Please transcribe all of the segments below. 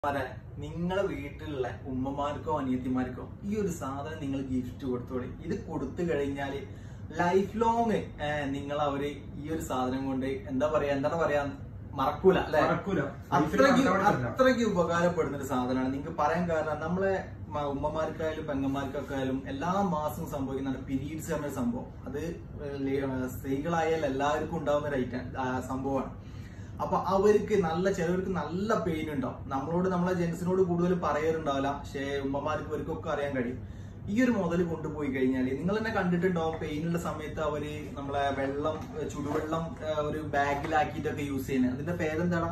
പറയാ നിങ്ങളെ വീട്ടിലുള്ള ഉമ്മമാർക്കോ അനിയത്തിമാർക്കോ ഈ ഒരു സാധനം നിങ്ങൾ ഗിഫ്റ്റ് കൊടുത്തോളി ഇത് കൊടുത്തു കഴിഞ്ഞാല് ലൈഫ് ലോങ് നിങ്ങൾ അവര് ഈ ഒരു സാധനം കൊണ്ട് എന്താ പറയാ എന്താണ് പറയാ മറക്കൂല അല്ലെ മറക്കൂല. അത്രയ്ക്ക് ലൈഫിൽ മറക്കാൻ അത്രയ്ക്ക് ഉപകാരപ്പെടുന്ന ഒരു സാധനമാണ് നിങ്ങൾക്ക് പറയാൻ കാരണം നമ്മളെ മ- ഉമ്മമാർക്കായാലും പെങ്ങന്മാർക്കൊക്കെ ആയാലും എല്ലാ മാസവും സംഭവിക്കുന്ന പീരീഡ്സ് പറഞ്ഞ ഒരു സംഭവം അത് ലേ- സ്ത്രീകളായാലും എല്ലാവർക്കും ഉണ്ടാവുന്ന ഒരു ഐറ്റം സംഭവമാണ് അപ്പൊ അവർക്ക് നല്ല ചിലവർക്ക് നല്ല പെയിൻ ഉണ്ടാവും നമ്മളോട് നമ്മളെ ജെൻസിനോട് കൂടുതൽ പറയാറുണ്ടാവില്ല പക്ഷേ ഉമ്മമാർക്ക് ഇവർക്കൊക്കെ അറിയാൻ കഴിയും ഈ ഒരു മുതൽ കൊണ്ടുപോയി കഴിഞ്ഞാൽ നിങ്ങൾ തന്നെ കണ്ടിട്ടുണ്ടാവും പെയിനുള്ള സമയത്ത് അവര് നമ്മളെ വെള്ളം ഏഹ് ചുടുവെള്ളം ഏഹ് ഒരു ബാഗിലാക്കിയിട്ടൊക്കെ യൂസ് ചെയ്യുന്നത് അതിന്റെ പേരെന്താടാ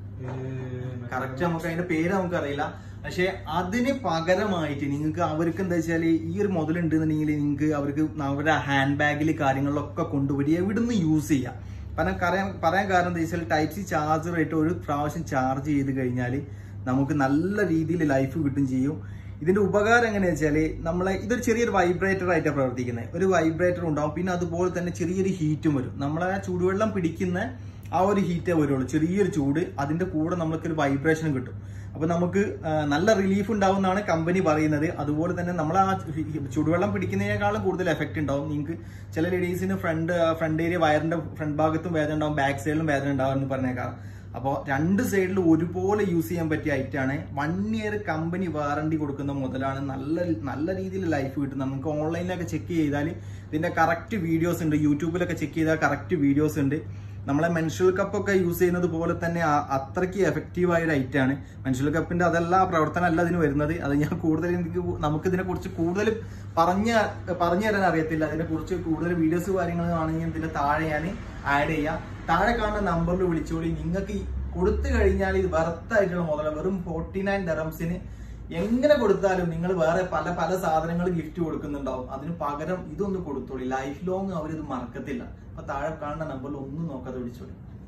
കറക്റ്റ് നമുക്ക് അതിന്റെ പേര് നമുക്കറിയില്ല പക്ഷെ അതിന് പകരമായിട്ട് നിങ്ങൾക്ക് അവർക്ക് എന്താ വെച്ചാൽ ഈ ഒരു മുതലുണ്ടെന്നുണ്ടെങ്കിൽ നിങ്ങൾക്ക് അവർക്ക് അവരുടെ ഹാൻഡ് ബാഗിൽ കാര്യങ്ങളിലൊക്കെ കൊണ്ടുപോയി എവിടുന്ന് യൂസ് ചെയ്യാം കാരണം പറയാൻ പറയാൻ കാരണം എന്താ വെച്ചാൽ ടൈപ്പ് സി ചാർജർ ആയിട്ട് ഒരു പ്രാവശ്യം ചാർജ് ചെയ്ത് കഴിഞ്ഞാൽ നമുക്ക് നല്ല രീതിയിൽ ലൈഫ് കിട്ടും ചെയ്യും ഇതിന്റെ ഉപകാരം എങ്ങനെയാ വെച്ചാല് നമ്മളെ ഇതൊരു ചെറിയൊരു വൈബ്രേറ്റർ ആയിട്ടാണ് പ്രവർത്തിക്കുന്നത് ഒരു വൈബ്രേറ്റർ ഉണ്ടാവും പിന്നെ അതുപോലെ തന്നെ ചെറിയൊരു ഹീറ്റും വരും നമ്മളെ ആ ചൂടുവെള്ളം പിടിക്കുന്ന ആ ഒരു ഹീറ്റേ വരുള്ളൂ ചെറിയൊരു ചൂട് അതിന്റെ കൂടെ നമുക്ക് ഒരു വൈബ്രേഷനും കിട്ടും അപ്പൊ നമുക്ക് ആ, നല്ല റിലീഫ് ഉണ്ടാവും എന്നാണ് കമ്പനി പറയുന്നത് അതുപോലെ തന്നെ നമ്മൾ ആ ചുടുവെള്ളം പിടിക്കുന്നതിനേക്കാളും കൂടുതൽ എഫക്റ്റ് ഉണ്ടാവും നിങ്ങൾക്ക് ചില ലേഡീസിന് ഫ്രണ്ട് ഫ്രണ്ട് ഏരിയ വയറിന്റെ ഫ്രണ്ട് ഭാഗത്തും വേദന ഉണ്ടാവും ബാക്ക് സൈഡിലും വേദന ഉണ്ടാവും എന്ന് പറഞ്ഞേക്കാം അപ്പോൾ രണ്ട് സൈഡിലും ഒരുപോലെ യൂസ് ചെയ്യാൻ പറ്റിയ ഐറ്റാണ് വൺ ഇയർ കമ്പനി വാറണ്ടി കൊടുക്കുന്ന മുതലാണ് നല്ല നല്ല രീതിയിൽ ലൈഫ് കിട്ടുന്നത് നമുക്ക് ഓൺലൈനിലൊക്കെ ചെക്ക് ചെയ്താൽ ഇതിന്റെ കറക്റ്റ് വീഡിയോസ് ഉണ്ട് യൂട്യൂബിലൊക്കെ ചെക്ക് ചെയ്താൽ കറക്റ്റ് വീഡിയോസ് ഉണ്ട് നമ്മളെ മെൻഷുവൽ കപ്പ് ഒക്കെ യൂസ് ചെയ്യുന്നത് പോലെ തന്നെ ആ- അത്രയ്ക്ക് എഫക്റ്റീവ് ആയ ഒരു ഐറ്റാണ് മെൻഷുവൽ കപ്പിന്റെ അതല്ല ആ പ്രവർത്തനം അല്ല ഇതിന് വരുന്നത് അത് ഞാൻ കൂടുതൽ എനിക്ക് നമുക്ക് ഇതിനെ കുറിച്ച് കൂടുതൽ പറഞ്ഞ പറഞ്ഞു തരാൻ അറിയത്തില്ല അതിനെ കുറിച്ച് കൂടുതൽ വീഡിയോസ് കാര്യങ്ങൾ ആണെങ്കിൽ ഇതിന്റെ താഴെ ഞാൻ ആഡ് ചെയ്യാം താഴെ കാണുന്ന നമ്പറിൽ വിളിച്ചോളി നിങ്ങൾക്ക് ഈ കൊടുത്തു കഴിഞ്ഞാൽ ഇത് വെറുത്തായിട്ടുള്ള മുതല വെറും ഫോർട്ടി നയൻ ഡറംസിന് എങ്ങനെ കൊടുത്താലും നിങ്ങൾ വേറെ പല പല സാധനങ്ങൾ ഗിഫ്റ്റ് കൊടുക്കുന്നുണ്ടാവും അതിന് പകരം ഇതൊന്ന് കൊടുത്തോളി ലൈഫ് ലോങ് അവരിത് മറക്കത്തില്ല അപ്പൊ താഴെ കാണുന്ന നമ്പറിൽ ഒന്നും നോക്കാതെ വിളിച്ചോളി